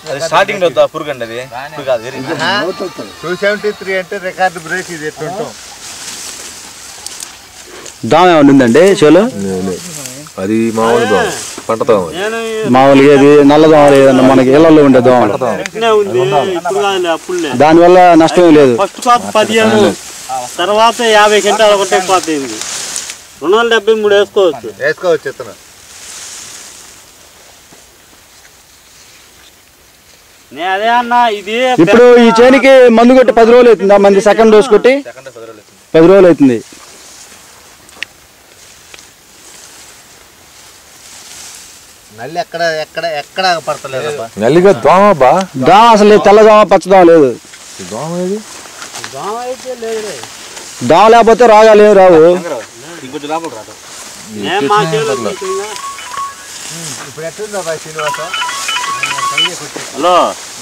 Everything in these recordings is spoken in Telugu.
అది స్టార్టింగ్ లో పురుగు అండి అది పురుగు కాదు వేరే టూ సెవెంటీ త్రీ అంటే రికార్డు బ్రేక్ ఇది ఎట్టుంటాం దోమ ఏమైనా ఉందండి చెలు అది మామూలు దోమ పంట దోమ మామూలుగా ఇది నల్ల దోమ ఏదన్నా మనకి ఇళ్లలో ఉండే దోమ ఉంది ఇప్పుడు కాదులే అప్పుడులే దానివల్ల నష్టం ఏం లేదు ఫస్ట్ కాపు పదిహేను తర్వాత యాభై క్వింటాలు ఒకటే పోతుంది రెండు వందల డెబ్బై మూడు వేసుకోవచ్చు వేసుకోవచ్చు ఇతను నేను అదే అన్న ఇది ఇప్పుడు ఈ చేనికి మందు కొట్టి పది రోజులు అవుతుందా మంది సెకండ్ డోస్ కొట్టి సెకండ్ పది రోజులు అవుతుంది. పది రోజులు అవుతుంది నల్లి ఎక్కడ ఎక్కడ ఎక్కడ పడతలేదబ్బా నల్లిగా దోమ బా దోమ అసలు లేదు, తెల్ల దోమ పచ్చ దోమ లేదు దోమ ఏది దోమ అయితే లేదు దోమ లేకపోతే రోగాలు ఏమి రావు ఇంకొంచెం లోపల రాదు నేను మా చేలో చూస్తున్నా. ఇప్పుడు ఎట్టుందబ్బా శ్రీనివాస హలో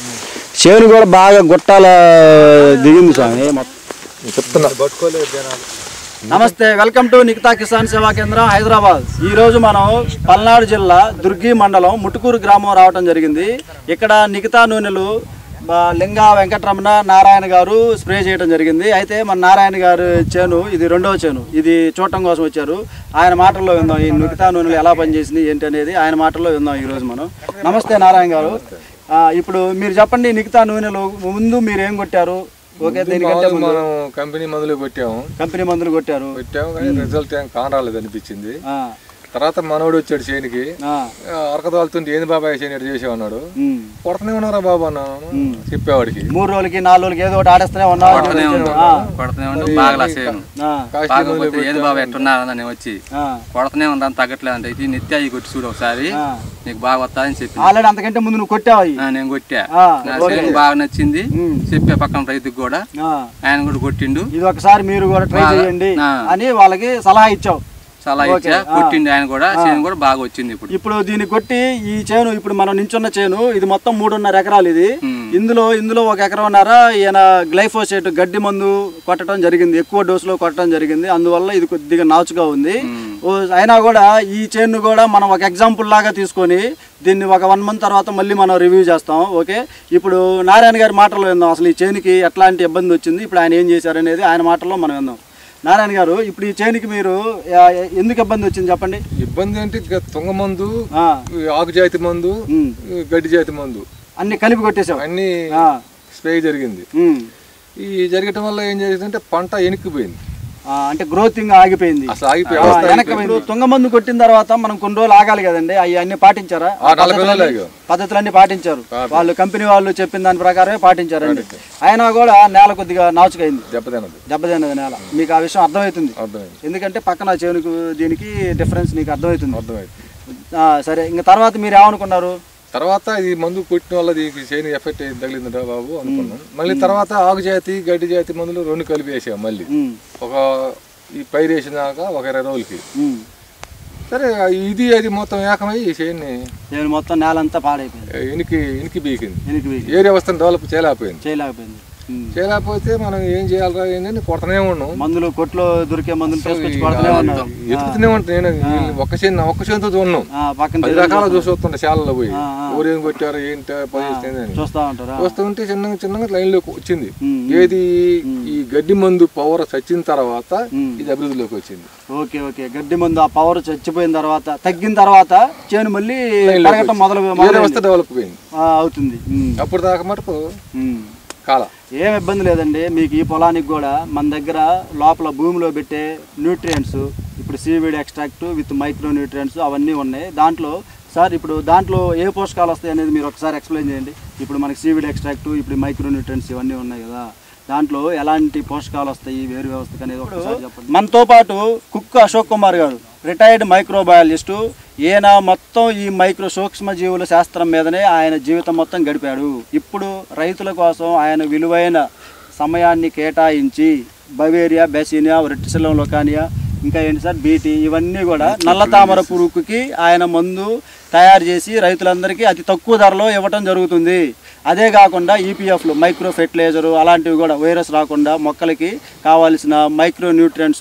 చేను కూడా బాగా గుట్టాల దిగింది స్వామి మొత్తం చెప్తున్నా పట్టుకోలేదు జనాలు నమస్తే వెల్కమ్ టు నికితా కిసాన్ సేవా కేంద్రం హైదరాబాద్ ఈ రోజు మనం పల్నాడు జిల్లా దుర్గి మండలం ముటుకూరు గ్రామం రావటం జరిగింది ఇక్కడ నికితా నూనెలు మా లింగా వెంకటరమణ నారాయణ గారు స్ప్రే చేయడం జరిగింది అయితే మన నారాయణ గారు చేను ఇది రెండవ చేను ఇది చూడటం కోసం వచ్చారు ఆయన మాటల్లో విందాం ఈ నికితా నూనెలు ఎలా పనిచేసింది ఏంటి అనేది ఆయన మాటల్లో విందాం ఈ రోజు మనం నమస్తే నారాయణ గారు ఆ, ఇప్పుడు మీరు చెప్పండి నికితా నూనెలు ముందు మీరు ఏం కొట్టారు ఓకే దీనికంటే ముందు మనం కంపెనీ మందులు పెట్టాము కంపెనీ మందులు కొట్టారు పెట్టాము కానీ రిజల్ట్ ఏం కానరాలేదు అనిపించింది ఆ, తర్వాత మనోడు వచ్చాడు చేనికి ఆ, అరకదోలుతుంటే ఏంది బాబాయ్ చేని ఎట్ట చేసావు అన్నాడు ఉమ్. కొడతనే ఉన్నారా బాబు అన్నాను చెప్పేవాడికి మూడు రోజులకి నాలుగు రోజులకి ఏదో ఒకటి ఆడేస్తూనే ఉన్నావు ఆ, కొడుతూనే ఉండు బాగా సేను ఆ, కాస్ట్లీ కాకపోతే ఏది బాబా ఎట్టున్నారని నేను వచ్చి ఆ. కొడుతూనే ఉందని తగ్గట్లేదంటే ఇది నిత్య ఈ కొట్టి చూడు ఒకసారి ఆ. నీకు బాగా వస్తాదని చెప్పి ఆల్రెడీ అంతకంటే ముందు నువ్వు కొట్టావు అవి ఆ, నేను కొట్టా ఆ, నా ఓకే. సేను బాగా నచ్చింది ఉమ్. చెప్పా పక్కన రైతుకు కూడా ఆ, ఆయన కూడా కొట్టిండు ఇది ఒకసారి మీరు కూడా ట్రై బాగా, చేయండి ఆ. అని వాళ్ళకి సలహా ఇచ్చావు చాలా ఓకే, ఇచ్చా ఆ. కొట్టిండు ఆయన కూడా చేను కూడా బాగా వచ్చింది ఇప్పుడు ఇప్పుడు దీన్ని కొట్టి ఈ చేను ఇప్పుడు మనం నించున్న చేను ఇది మొత్తం మూడున్నర ఎకరాలు ఇది ఉమ్. ఇందులో ఇందులో ఒక ఎకరన్నర ఈయన గ్లైఫోసేట్ గడ్డి మందు కొట్టడం జరిగింది ఎక్కువ డోసులో కొట్టడం జరిగింది అందువల్ల ఇది కొద్దిగా నాచుగా ఉంది ఓ, అయినా కూడా ఈ చేను కూడా మనం ఒక ఎగ్జాంపుల్ లాగా తీసుకొని దీన్ని ఒక వన్ మంత్ తర్వాత మళ్ళీ మనం రివ్యూ చేస్తాం ఓకే ఇప్పుడు నారాయణ గారి మాటలు విందాం అసలు ఈ చేనుకి ఎట్లాంటి ఇబ్బంది వచ్చింది ఇప్పుడు ఆయన ఏం చేశారనేది ఆయన మాటల్లో మనం విందాం నారాయణ గారు ఇప్పుడు ఈ చేనుకి మీరు ఆ, ఎందుకు ఇబ్బంది వచ్చింది చెప్పండి ఇబ్బంది అంటే ఇక తుంగ మందు ఆ, ఈ ఆకు జాతి మందు ఉమ్. ఈ గడ్డి జాతి మందు అన్ని కలిపి కొట్టేశావు అన్ని ఆ, స్ప్రే జరిగింది ఉమ్. ఈ జరగటం వల్ల ఏం జరిగిందంటే పంట ఎనిక్కిపోయింది ఆ, అంటే గ్రోతింగ్ ఆగిపోయింది అసలు ఆగిపోయి ఆ, అవస్థ వెనక్కి ఇప్పుడు తుంగమందు కొట్టిన తర్వాత మనం కొన్ని రోజులు ఆగాలి కదండి అవి అన్ని పాటించారా ఆ, నలభై రోజులు పద్ధతులన్నీ- ఆగాం. పద్ధతులన్నీ పాటించారు వాళ్ళు కంపెనీ వాళ్ళు చెప్పిన దాని ప్రకారమే పాటించారండి అయినా కూడా నేల కొద్దిగా నాచుకైంది దెబ్బతినదు దెబ్బతిన్నది నేల మీకు ఆ విషయం అర్థమవుతుంది అర్థమైంది ఎందుకంటే పక్కన చేనుకు దీనికి డిఫరెన్స్ నీకు అర్థమవుతుంది అర్థమైంది ఆ, సరే ఇంకా తర్వాత మీరు ఏమనుకున్నారు తర్వాత ఇది మందు కొట్టిన వల్ల దీనికి చేయని ఎఫెక్ట్ ఏం తగిలిందిరా బాబు అనుకున్నాం మళ్ళీ తర్వాత ఆకు జాతి గడ్డి జాతి మందులు రెండు కలిపి వేసాం మళ్ళీ ఉమ్, ఒక ఈ పైరు వేసినాక ఒక ఇరవై రోజులకి ఉమ్. సరే ఇది అది మొత్తం ఏకమై ఈ చేయని నేను మొత్తం నేల అంతా పాడైపోయింది ఇనికి ఇనికి బీకింది వెనక్కి వీగి. ఏ వ్యవస్థను డెవలప్ చేయలేకపోయింది చేయలేకపోయింది ఉమ్. చేయలేకపోతే మనం ఏం చేయాలరా ఏంటని కొడతనే ఉన్నాం మందులు కొట్లో దొరికే మందులు తీసుకొచ్చి కొడుతూనే ఉన్నారు ఎత్తుకుతూనే ఉంటాను నేను ఒక్క చేను ఒక్క చేనుతో చూడను ఆ, పక్కన పది రకాల చూసి వస్తుండే శాలలో పోయి ఆ, ఆ. ఊరు ఏం కొట్టారు ఏంటి పని అని చూస్తా ఉంటారా వస్తుంటే చిన్నగా చిన్నగా లైన్లోకి వచ్చింది ఉమ్. ఏది ఈ గడ్డి మందు పవర్ చచ్చిన తర్వాత ఉమ్. ఇది అభివృద్ధిలోకి వచ్చింది ఓకే ఓకే గడ్డి మందు ఆ పవర్ చచ్చిపోయిన తర్వాత తగ్గిన తర్వాత చేను మళ్ళీ పెరగటం మొదలు ఏ మొదలైంది. వ్యవస్థ డెవలప్ అయింది ఆ, అవుతుంది ఉమ్, అప్పుడు దాకా మటుకు ఉమ్. కాల ఏం ఇబ్బంది లేదండి మీకు ఈ పొలానికి కూడా మన దగ్గర లోపల భూమిలో పెట్టే న్యూట్రియంట్స్ ఇప్పుడు seaweed extract with micro nutrients అవన్నీ ఉన్నాయి దాంట్లో సార్ ఇప్పుడు దాంట్లో ఏ పోషకాలు వస్తాయి అనేది మీరు ఒకసారి ఎక్స్ప్లెయిన్ చేయండి ఇప్పుడు మనకి సీవీడ్ ఎక్స్ట్రాక్ట్ ఇప్పుడు మైక్రో న్యూట్రియంట్స్ ఇవన్నీ ఉన్నాయి కదా దాంట్లో ఎలాంటి పోషకాలు వస్తాయి వేరు వ్యవస్థకు అనేది ఒకసారి చెప్పండి మనతో పాటు కుక్ అశోక్ కుమార్ గారు రిటైర్డ్ మైక్రోబయాలజిస్టు ఈయన మొత్తం ఈ మైక్రో సూక్ష్మ జీవుల శాస్త్రం మీదనే ఆయన జీవితం మొత్తం గడిపాడు ఇప్పుడు రైతుల కోసం ఆయన విలువైన సమయాన్ని కేటాయించి బవేరియా బెసినియా రెట్టిసిలం లొకానియా ఇంకా ఏంటి సార్ బీటీ ఇవన్నీ కూడా నల్ల తామర పురుగుకి ఆయన మందు తయారు చేసి రైతులందరికీ అతి తక్కువ ధరలో ఇవ్వటం జరుగుతుంది అదే కాకుండా ఈపీఎఫ్లు మైక్రో ఫెర్టిలైజరు అలాంటివి కూడా వైరస్ రాకుండా మొక్కలకి కావాల్సిన మైక్రో న్యూట్రియంట్స్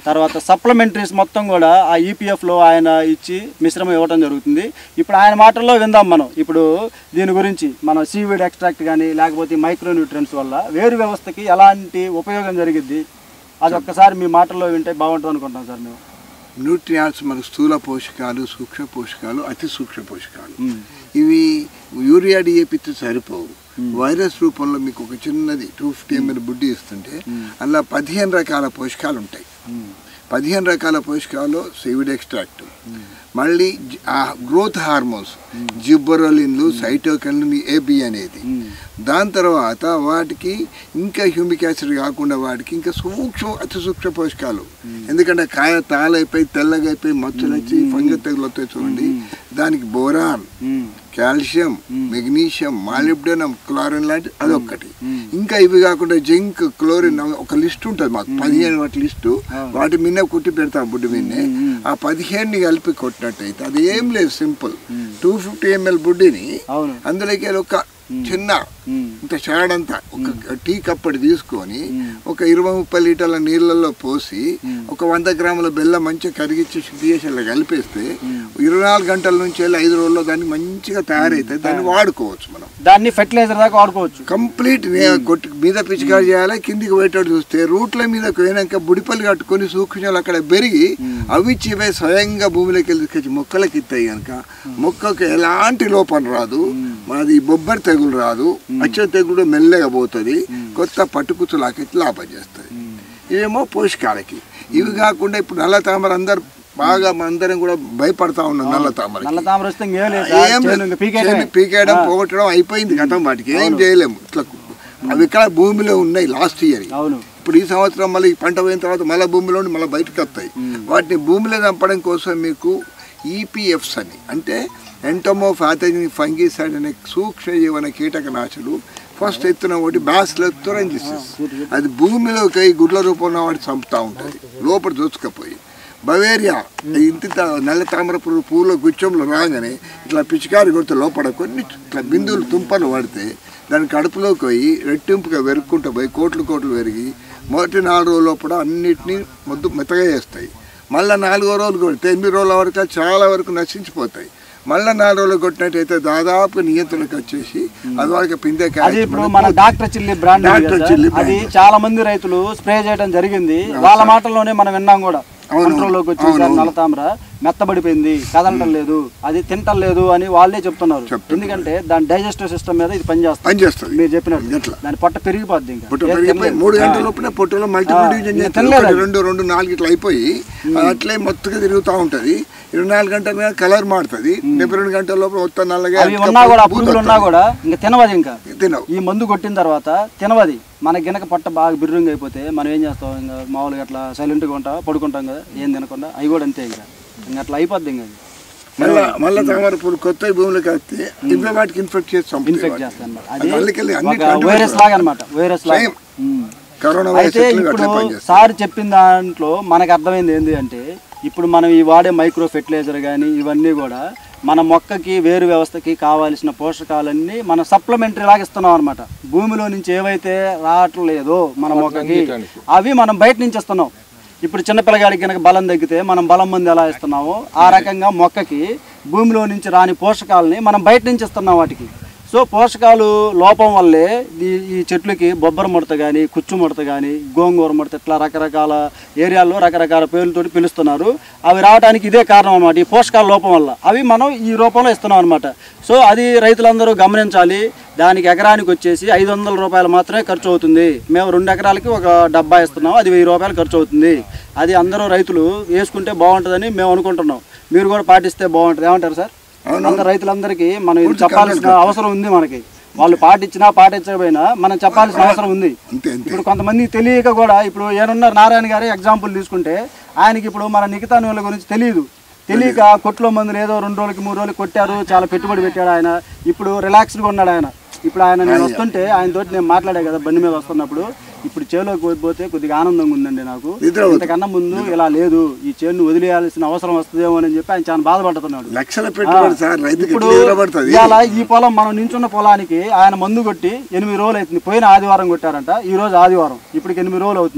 తర్వాత సప్లిమెంటరీస్ మొత్తం కూడా ఆ ఈపీఎఫ్లో ఆయన ఇచ్చి మిశ్రమం ఇవ్వడం జరుగుతుంది ఇప్పుడు ఆయన మాటల్లో విందాం మనం ఇప్పుడు దీని గురించి మన సీవీడ్ ఎక్స్ట్రాక్ట్ కానీ లేకపోతే మైక్రో న్యూట్రియన్స్ వల్ల వేరు వ్యవస్థకి ఎలాంటి ఉపయోగం జరిగిద్ది అది ఒక్కసారి మీ మాటల్లో వింటే బాగుంటుంది అనుకుంటాం సార్ మేము న్యూట్రియాన్స్ మన స్థూల పోషకాలు సూక్ష్మ పోషకాలు అతి సూక్ష్మ పోషకాలు ఇవి యూరియా డిఏపితో సరిపోవు వైరస్ రూపంలో మీకు ఒక చిన్నది టూ ఫిఫ్టీ ఎంఎల్ బుడ్డి ఇస్తుంటే అలా పదిహేను రకాల పోషకాలు ఉంటాయి పదిహేను రకాల పోషకాలు సివిడ్ ఎక్స్ట్రాక్ట్ మళ్ళీ జి- ఆ గ్రోత్ హార్మోన్స్ జిబ్బరోలిన్లు సైటోకెన్లు ఏబి అనేది దాని తర్వాత వాటికి ఇంకా హ్యూమిక్ యాసిడ్ కాకుండా వాటికి ఇంకా సూక్ష్మ అతి సూక్ష్మ పోషకాలు ఎందుకంటే కాయ తాలైపోయి తెల్లగా అయిపోయి మచ్చలు వచ్చి ఫంగస్ తెగులు వస్తాయి చూడండి దానికి boron calcium magnesium molybdenum chlorine లాంటి అదొక్కటి ఇంకా ఇవి కాకుండా జింక్ క్లోరిన్ ఒక లిస్ట్ ఉంటుంది మాకు పదిహేను వాటి లిస్టు వాటి మీద కుట్టి పెడతాం బుడ్డి మీదనే ఆ పదిహేనుని కలిపి కొట్టినట్టయితే అది ఏం లేదు సింపుల్ టూ ఫిఫ్టీ ఎంఎల్ బుడ్డిని అవును అందులోకి ఒక చిన్న ఇంత షాడంతా ఒక టీ కప్పటి తీసుకొని ఒక ఇరవై ముప్పై లీటర్ల నీళ్ళల్లో పోసి ఒక వంద గ్రాముల బెల్లం మంచిగా కరిగించి శుద్ధి చేసి అలా కలిపేస్తే ఇరవై నాలుగు గంటల నుంచి వెళ్ళి ఐదు రోజుల్లో దాన్ని మంచిగా తయారైతే దాన్ని వాడుకోవచ్చు మనం దాన్ని ఫెర్టిలైజర్ దాకా వాడుకోవచ్చు కంప్లీట్ కొట్టి మీద పిచికారి చేయాలి కిందికి పోయేటట్టు చూస్తే రూట్ల మీద పోయినాక బుడిపల్లి కట్టుకొని సూక్ష్మాలు అక్కడ పెరిగి అవి చివే స్వయంగా భూమిలోకి వెళ్ళి తీసుకొచ్చి మొక్కలకి ఇస్తాయి కనుక మొక్కకు ఎలాంటి లోపం రాదు మాది బొబ్బరి తెగులు రాదు అచ్చ తెగులు మెల్లగా పోతుంది కొత్త పట్టుకుతులాకి లాభం చేస్తుంది ఇవేమో పోషకాలకి ఇవి కాకుండా ఇప్పుడు నల్ల తామర అందరు బాగా అందరం కూడా భయపడతా ఉన్నాం నల్ల తామర నల్ల తామర వస్తే ఇంకేం లేదు సార్. ఏం చేను ఇంకా లేదు. పీకేయడమే. చేను పీకేయడం పోగొట్టడం అయిపోయింది గతం వాటికి ఏం చేయలేము ఇట్లా అవి ఇక్కడ భూమిలో ఉన్నాయి లాస్ట్ ఇయర్ అవును ఇప్పుడు ఈ సంవత్సరం మళ్ళీ ఈ పంట పోయిన తర్వాత మళ్ళీ భూమిలో ఉండి మళ్ళీ బయటకు వస్తాయి వాటిని భూమిలో చంపడం కోసం మీకు ఈపీఎఫ్స్ అని అంటే ఎంటోమో ఫ్యాథజిన్ ఫంగిసైడ్ అనే సూక్ష్మ జీవన కీటకనాశులు ఫస్ట్ ఎత్తున ఒకటి బ్యాస్లో తురంజిసిస్ అది భూమిలోకి గుడ్ల రూపంలో వాటి చంపుతూ ఉంటుంది లోపల దూచుకపోయి బవేరియా ఇంత త- నల్ల తామర పురుగు పూల గుచ్చంలో రాగానే ఇట్లా పిచికారి కొడితే లోపల కొన్ని ఇట్లా బిందువులు తుంపలు పడితే దాని కడుపులోకి పోయి రెట్టింపుగా వెరుక్కుంటూ పోయి కోట్లు కోట్లు పెరిగి మొదటి నాలుగు రోజుల లోపల అన్నిటినీ మొద్దు మెత్తగా చేస్తాయి మళ్ళీ నాలుగో రోజులు కొడితే ఎనిమిది రోజుల వరకు అది చాలా వరకు నశించిపోతాయి మళ్ళీ నాలుగు రోజులు కొట్టినట్టయితే దాదాపు నియంత్రణకు వచ్చేసి అది వరకు పిందే అది ఇప్పుడు మన డాక్టర్ చిల్లి బ్రాండ్ ఉంది డాక్టర్ కదా చిల్లి సార్. అది చాలా మంది రైతులు స్ప్రే చేయడం జరిగింది వాళ్ళ మాటల్లోనే మనం విన్నాం కూడా అవును, కంట్రోల్లోకి వచ్చేసారి నల్ల తామర మెత్తబడిపోయింది కదలటం లేదు అది తింటం లేదు అని వాళ్ళే చెప్తున్నారు ఎందుకంటే దాని డైజెస్టివ్ సిస్టమ్ మీద ఇది పనిచేస్తుంది పనిచేస్తుంది మీరు చెప్పినట్టు ఎట్లా? దాని పొట్ట పెరిగిపోద్ది ఇంకా పొట్ట ఏం పెరిగిపోయి తినలేదు. మూడు గంటల లోపల పొట్టలో మల్టిపుల్ డివిజన్ ఇంకా చేస్తారు తినలేదు ఒకటి అది. రెండు రెండు నాలుగు ఇట్లా అయిపోయి అట్లే మొత్తగా తిరుగుతూ ఉంటది ఇరవై నాలుగు గంటల మీద కలర్ మారుతుంది డెబ్బై రెండు గంటల లోపల మొత్తం నల్లగా అవి ఉన్నా కూడా బూత్ పురుగులు ఉన్నా వస్తది. కూడా ఇంకా తినవది ఇంకా తినవు ఈ మందు కొట్టిన తర్వాత తినవది మన గినక పొట్ట బాగా బిర్రుంగ్ అయిపోతే మనం ఏం చేస్తాం ఇంకా మామూలుగా అట్లా సైలెంట్గా ఉంటా పడుకుంటాం కదా ఏం తినకుండా అవి కూడా అంతే ఇంకా ఇంకా అట్లా అయిపోద్ది ఇంకా అది. మళ్ళా మళ్ళా తామర పూలు కొత్త భూమిలోకి వస్తే ఇవే వాటికి ఇన్ఫెక్ట్ చేసి చంపుతాయి ఇన్ఫెక్ట్ వాటిని. చేస్తాయి అనమాట అది అల్లికెళ్ళి అది అన్ని ఒక కంటి వైరస్ పెడతాయి. లాగా అనమాట వైరస్ లాగా Same. ఉమ్. కరోనా వైరస్ అయితే ఎట్లా ఇప్పుడు అట్లే పనిచేస్తుంది సార్ చెప్పిన దాంట్లో మనకు అర్థమైంది ఏంటి అంటే ఇప్పుడు మనం ఈ వాడే మైక్రో ఫెర్టిలైజర్ కానీ ఇవన్నీ కూడా మన మొక్కకి వేరు వ్యవస్థకి కావాల్సిన పోషకాలన్నీ మనం సప్లిమెంటరీ లాగా ఇస్తున్నాం అనమాట భూమిలో నుంచి ఏవైతే రావట్లేదో మన మొక్కకి అవి మనం బయట నుంచి ఇస్తున్నాం ఇప్పుడు చిన్న పిల్లగాడికి కనుక బలం తగ్గితే మనం బలం మంది ఎలా ఇస్తున్నామో ఆ రకంగా మొక్కకి భూమిలో నుంచి రాని పోషకాలని మనం బయట నుంచి ఇస్తున్నాం వాటికి సో పోషకాలు లోపం వల్లే ఈ ఈ చెట్లకి బొబ్బర ముడత కానీ కుచ్చు ముడత కానీ గోంగూర ముడత ఇట్లా రకరకాల ఏరియాల్లో రకరకాల పేర్లతోటి పిలుస్తున్నారు అవి రావడానికి ఇదే కారణం అనమాట ఈ పోషకాల లోపం వల్ల అవి మనం ఈ రూపంలో ఇస్తున్నాం అనమాట సో అది రైతులందరూ గమనించాలి దానికి ఎకరానికి వచ్చేసి ఐదు వందల రూపాయలు మాత్రమే ఖర్చు అవుతుంది మేము రెండు ఎకరాలకి ఒక డబ్బా ఇస్తున్నాం అది వెయ్యి రూపాయలు ఖర్చు అవుతుంది అది అందరూ రైతులు వేసుకుంటే బాగుంటుందని మేము అనుకుంటున్నాం మీరు కూడా పాటిస్తే బాగుంటుంది ఏమంటారు సార్ అందరు రైతులందరికీ మనం ఇది చెప్పాల్సిన అవసరం ఉంది మనకి వాళ్ళు పాటించినా పాటించకపోయినా మనం చెప్పాల్సిన అవసరం ఉంది అంతే అంతే ఇప్పుడు కొంతమంది తెలియక కూడా ఇప్పుడు ఏనున్నారు నారాయణ గారి ఎగ్జాంపుల్ తీసుకుంటే ఆయనకి ఇప్పుడు మన నిఖితా నూనెల గురించి తెలియదు తెలియక కొట్లో మందులు ఏదో రెండు రోజులకి మూడు రోజులకి కొట్టారు చాలా పెట్టుబడి పెట్టాడు ఆయన ఇప్పుడు రిలాక్స్డ్గా ఉన్నాడు ఆయన ఇప్పుడు ఆయన నేను వస్తుంటే ఆయన తోటి నేను మాట్లాడే కదా బండి మీద వస్తున్నప్పుడు ఇప్పుడు చేలోకి పోతే కొద్దిగా ఆనందంగా ఉందండి నాకు నిద్ర పోతుంది. ఇంతకన్నా ముందు ఇలా లేదు ఈ చేను వదిలేయాల్సిన అవసరం వస్తుందేమో అని చెప్పి ఆయన చాలా బాధపడుతున్నాడు లక్షల పెట్టుబడి సార్ రైతుకి ఇప్పుడు ఎట్లా నిలబడుతుంది ఇవాళ ఈ పొలం మనం నించున్న పొలానికి ఆయన మందు కొట్టి ఎనిమిది రోజులు అవుతుంది పోయిన ఆదివారం కొట్టారంట ఈ రోజు ఆదివారం ఇప్పటికి ఎనిమిది రోజులు అవుతుంది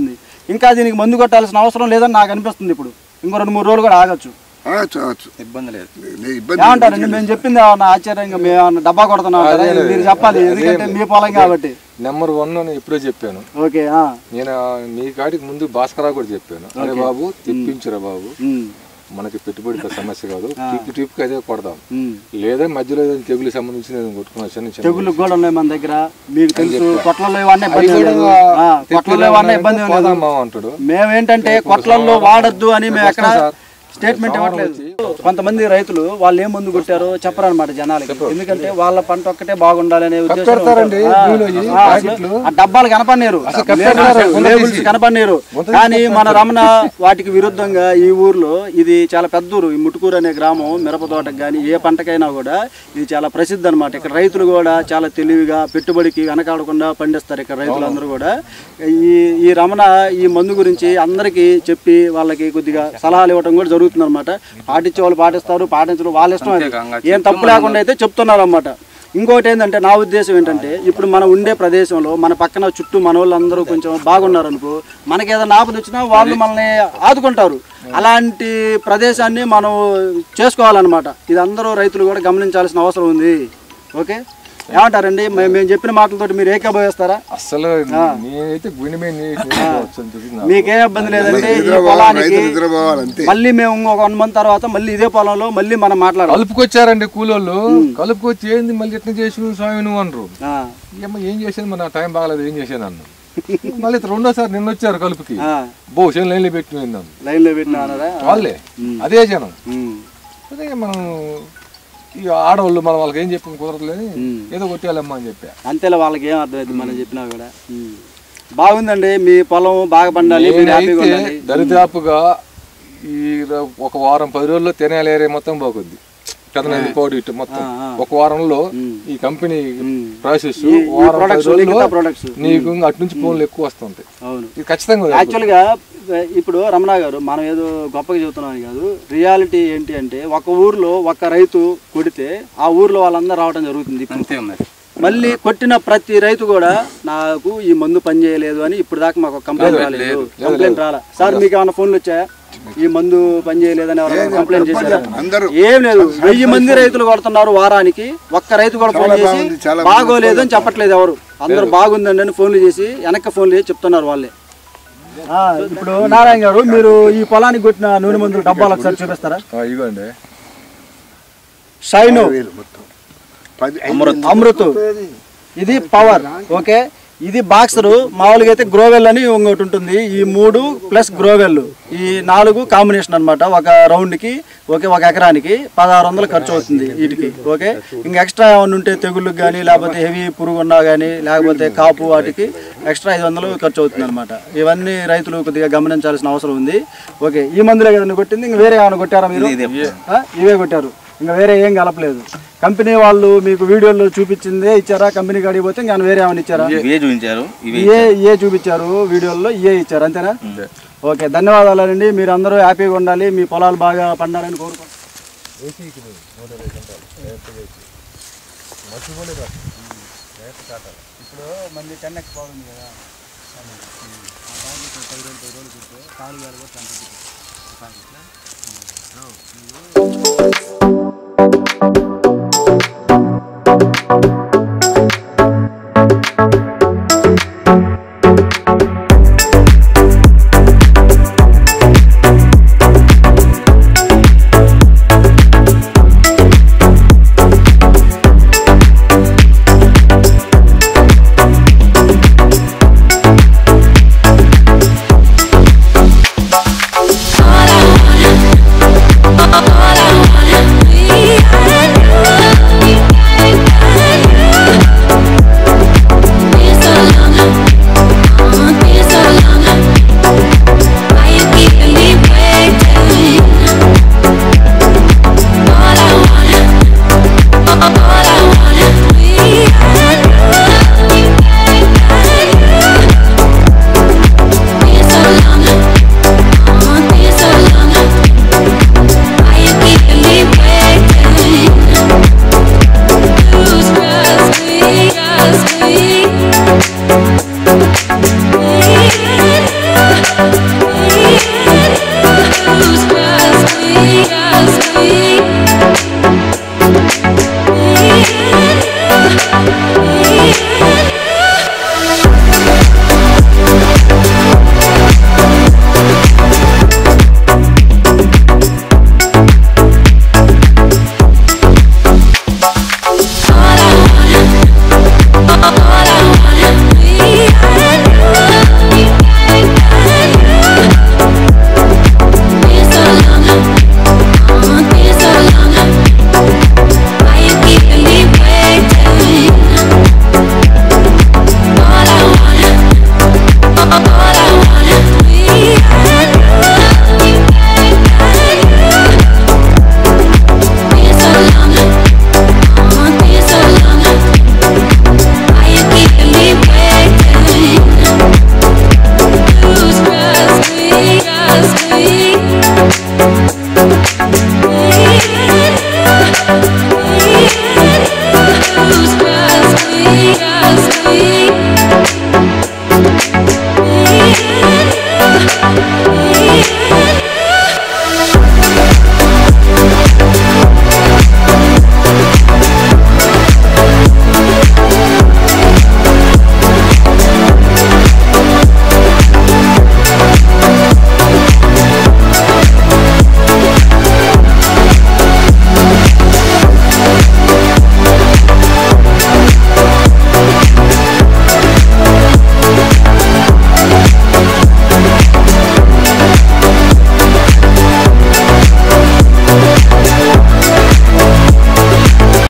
ఇంకా దీనికి మందు కొట్టాల్సిన అవసరం లేదని నాకు అనిపిస్తుంది ఇప్పుడు ఇంకో రెండు మూడు రోజులు కూడా ఆగొచ్చు ఆగచ్చు ఆగచ్చు ఇబ్బంది లేదు నే- ఇబ్బంది ఏమంటారండి మేము చెప్పింది ఏమన్నా ఆశ్చర్యంగా మేము ఏమన్నా డబ్బా కొడుతున్నాం కదా మీరు చెప్పాలి ఎందుకంటే మీ పొలం కాబట్టి నెంబర్ వన్ అని ఇప్పుడే చెప్పాను ఓకే ఆ. నేను ఆ మీ కాడికి ముందు భాస్కరా కూడా చెప్పాను అరే బాబు తెప్పించురా బాబు ఉమ్, మనకి పెట్టుబడితో సమస్య కాదు టిప్ టిప్కి అదే కొడదాం ఉమ్. లేదా మధ్యలో ఏదైనా తెగులు సంబంధించి నేను కొట్టుకున్నా చిన్న చిన్న తెగుళ్ళు కూడా ఉన్నాయి మన దగ్గర మీకు తెలుసు కొట్లలో ఇవన్నీ ఇబ్బంది అవి ఏం లేదు కూడా ఆ, కొట్లలో ఇవన్నీ ఇబ్బంది ఏం లేదు పోదాం మామ అంటాడు మేమేంటంటే కొట్లల్లో వాడద్దు అని మేము ఎక్కడ స్టేట్మెంట్ ఇవ్వట్లేదు కొంతమంది రైతులు వాళ్ళు ఏం ముందు కొట్టారో చెప్పరన్నమాట జనాలకి ఎందుకంటే వాళ్ళ పంట ఒక్కటే బాగుండాలనే ఉద్దేశం పెడతారండి, ఆ, భూమిలో ఈ ఆ, అసలు ఆ డబ్బాలు కనపడలేరు లేబుల్స్ కనపడలేరు కానీ మన రమణ వాటికి విరుద్ధంగా ఈ ఊర్లో ఇది చాలా పెద్ద ఊరు ఈ ముటుకూరు అనే గ్రామం మిరప తోటకు కానీ ఏ పంటకైనా కూడా ఇది చాలా ప్రసిద్ధి అనమాట ఇక్కడ రైతులు కూడా చాలా తెలివిగా పెట్టుబడికి వెనకాడకుండా పండిస్తారు ఇక్కడ రైతులందరూ కూడా ఈ ఈ రమణ ఈ మందు గురించి అందరికీ చెప్పి వాళ్ళకి కొద్దిగా సలహాలు ఇవ్వడం కూడా జరుగుతుంది అనమాట పాటించే వాళ్ళు పాటిస్తారు పాటించడం వాళ్ళ ఇష్టం అది ఏం తప్పు లేకుండా అయితే చెప్తున్నారు అనమాట ఇంకోటి ఏంటంటే నా ఉద్దేశం ఏంటంటే ఇప్పుడు మనం ఉండే ప్రదేశంలో మన పక్కన చుట్టూ మన వాళ్ళందరూ కొంచెం బాగున్నారు అనుకో మనకి ఏదైనా ఆపద వచ్చినా వాళ్ళు మనల్ని ఆదుకుంటారు అలాంటి ప్రదేశాన్ని మనం చేసుకోవాలన్నమాట ఇది అందరూ రైతులు కూడా గమనించాల్సిన అవసరం ఉంది ఓకే ఏమంటారండి మే- మేము చెప్పిన మాటలతోటి మీరు ఏకీభవిస్తారా అసలు నేనైతే గుండె మీద నీళ్ళు నీళ్ళు చూసి నాకు మీకే ఇబ్బంది లేదంటే ఈ నిద్రపోవాలి పొలానికి రైతు నిద్రపోవాలి అంతే మళ్ళీ మేము ఇంకొక వన్ మంత్ తర్వాత మళ్ళీ ఇదే పొలంలో మళ్ళీ మనం మాట్లాడాలి కలుపుకొచ్చారండి కూలోళ్ళు కలుపుకొచ్చి ఏంది మళ్ళీ ఎట్లా చేసి స్వామి నువ్వు అనరు ఆ, ఏమో ఏం చేశాను మరి నా టైం బాగలేదు ఏం చేశాను అన్న మళ్ళీ రెండోసారి నిన్న వచ్చారు కలుపుకి ఆ, బో చేను లైన్లో పెట్టి నన్ను లైన్లో పెట్టినా అన్నారా వాళ్ళే అదే జనం ఉమ్, అదే మనం ఈ ఆడవాళ్ళు మనం వాళ్ళకి ఏం చెప్పి కుదరదులేని ఏదో కొట్టేయాలమ్మా అని చెప్పా అంతేలే వాళ్ళకి ఏం అర్థమైంది మనం చెప్పినా కూడా ఉమ్. బాగుందండి మీ పొలం బాగా పండాలి మీరు హ్యాపీగా నేనైతే ఉండాలి దరిదాపుగా ఈ ర- ఒక వారం పది రోజుల్లో తెనాలి ఏరియా మొత్తం బాగుంది పెదనది కోడి ఇటు మొత్తం ఒక వారంలో ఈ కంపెనీ ప్రాసెస్ ఈ వారం పది products, రోజుల్లో మిగతా products. నీకు అటు నుంచి ఫోన్లు ఎక్కువ వస్తుంటాయి అవును ఇది ఖచ్చితంగా యాక్చువల్గా ఇప్పుడు రమణ గారు మనం ఏదో గొప్పగా చెబుతున్నాం కాదు రియాలిటీ ఏంటి అంటే ఒక ఊర్లో ఒక రైతు కొడితే ఆ ఊర్లో వాళ్ళందరూ రావడం జరుగుతుంది ఇప్పుడు అంతే మరి మళ్ళీ కొట్టిన ప్రతి రైతు కూడా నాకు ఈ మందు పని చేయలేదు అని ఇప్పుడు దాకా మాకు కంప్లైంట్ రాలేదు కంప్లైంట్ రాలా సార్ మీకు ఏమైనా ఫోన్లు వచ్చాయా ఈ మందు పని చేయలేదని ఎవరైనా కంప్లైంట్ చేశారా అందరూ ఏం లేదు వెయ్యి మంది రైతులు కొడుతున్నారు వారానికి ఒక్క రైతు కూడా ఫోన్ చేసి బాగుంది, చాలా బాగోలేదు అని చెప్పట్లేదు ఎవరు అందరూ బాగుందండి అని ఫోన్లు చేసి వెనక్కి ఫోన్లు చేసి చెప్తున్నారు వాళ్ళే ఇప్పుడు నారాయణ గారు మీరు ఈ పొలానికి కొట్టిన నూనె మందులు డబ్బాలు ఒకసారి చూపిస్తారా ఆ, ఇగోండి షైను వేలు మొత్తం పది అమృత్ ఇది పవర్ ఓకే ఇది బాక్సర్ మామూలుగా అయితే గ్రోవెల్ అని ఇంకోటి ఉంటుంది ఈ మూడు ప్లస్ గ్రోవెల్ ఈ నాలుగు కాంబినేషన్ అన్నమాట ఒక రౌండ్ కి ఓకే ఒక ఎకరానికి పదహారు వందలు ఖర్చు అవుతుంది వీటికి ఓకే ఇంకా ఎక్స్ట్రా ఏమైనా ఉంటే తెగుళ్ళకి కానీ లేకపోతే హెవీ పురుగు ఉన్నా కానీ లేకపోతే కాపు వాటికి ఎక్స్ట్రా ఐదు వందలు ఖర్చు అవుతుంది అనమాట ఇవన్నీ రైతులు కొద్దిగా గమనించాల్సిన అవసరం ఉంది ఓకే ఈ మందులే కదండి కొట్టింది ఇంకా వేరే ఏమైనా కొట్టారా మీరు ఆ? ఇవే కొట్టారు ఇంకా వేరే ఏం కలపలేదు కంపెనీ వాళ్ళు మీకు వీడియోలో చూపించిందే ఇచ్చారా కంపెనీ కాడికి పోతే ఇంకా వేరే ఏమైనా ఇచ్చారా ఇవే చూపించారు ఇవే ఏ ఏ చూపించారు వీడియోలో ఏ ఇచ్చారు అంతేనా ఓకే ధన్యవాదాలండి మీరు అందరూ హ్యాపీగా ఉండాలి మీ పొలాలు బాగా పండాలని కోరుకుంటున్నాను ఇప్పుడు మళ్ళీ టెన్ ఎక్స్ బాగుంది కదా కాలు గారు కూడా